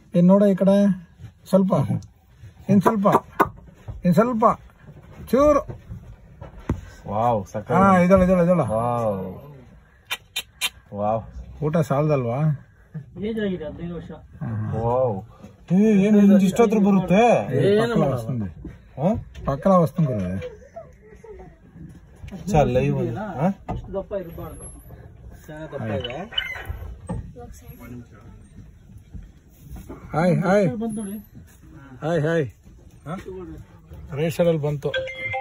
ಇನ್ನು ನೋಡ ಈ ಕಡೆ ಸ್ವಲ್ಪ ಇನ್ನು ಸ್ವಲ್ಪ ಇನ್ನು ಸ್ವಲ್ಪ ಚೂರು ವಾವ್ ಸಕ್ಕ ಹಾ ಇದಳ ಇದಳ ಇದಳ ವಾವ್ ವಾವ್ ಊಟ ಸಾಲದಲ್ವಾ ವಾವ್ ಏ ಏನು ಇಷ್ಟೊತ್ರ ಬರುತ್ತೆ పక్కల వస్తుంది ಹಾ పక్కల వస్తుంది గురు ಚಾ ಲೈವ್ ಹಾ ಹಾಯ್ ಹಾಯ್ ಹಾಯ್ ಹಾಯ್ ರೇಷರಲ್ಲಿ ಬಂತು